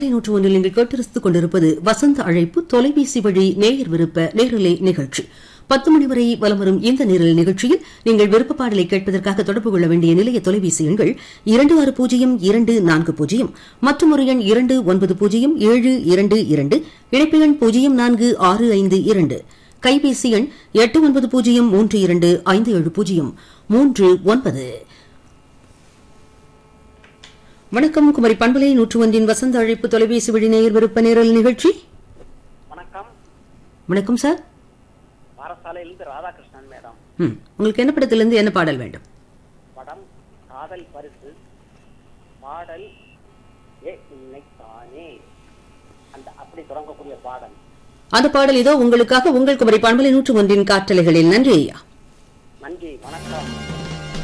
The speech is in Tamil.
நூற்று ஒன்றில் நீங்கள் கேட்டிருத்துக் கொண்டிருப்பது வசந்த அழைப்பு தொலைபேசி வழி நேயர் விருப்ப நேரலை நிகழ்ச்சி பத்து மணி வரை வலம் வரும் இந்த நேரலை நிகழ்ச்சியில் நீங்கள் விருப்ப பாடலை கேட்பதற்காக தொடர்பு கொள்ள வேண்டிய நிலைய தொலைபேசி எண்கள் இரண்டு ஆறு பூஜ்ஜியம் இரண்டு நான்கு பூஜ்ஜியம் மற்றும் ஒரு எண் இரண்டு ஒன்பது பூஜ்ஜியம் ஏழு இரண்டு இரண்டு இணைப்பு எண் பூஜ்ஜியம் நான்கு ஆறு ஐந்து இரண்டு கைபேசி எண் எட்டு ஒன்பது பூஜ்ஜியம் மூன்று இரண்டு ஐந்து ஏழு பூஜ்ஜியம் மூன்று ஒன்பது வணக்கம் குமரி பண்பலை நூற்று ஒன்றின் வசந்த அழைப்பு தொலைபேசி வழி நேயர் விருப்ப நேரல் நிகழ்ச்சி வணக்கம் வணக்கம் சார் பாரசாலையிலிருந்து ராதாகிருஷ்ணன் மேடம் ம் உங்களுக்கு என்ன படத்திலிருந்து என்ன பாடல் வேண்டும் படம் காதல் பரிசு பாடல் ஏ இன்னைத்தானே அந்த அப்படி தொடங்கக்கூடிய பாடல் அந்த பாடல் இதோ உங்களுக்காக உங்கள் குமரி பண்பலை நூற்று ஒன்றின் காற்றலைகளில் நன்றி ஐயா நன்றி வணக்கம்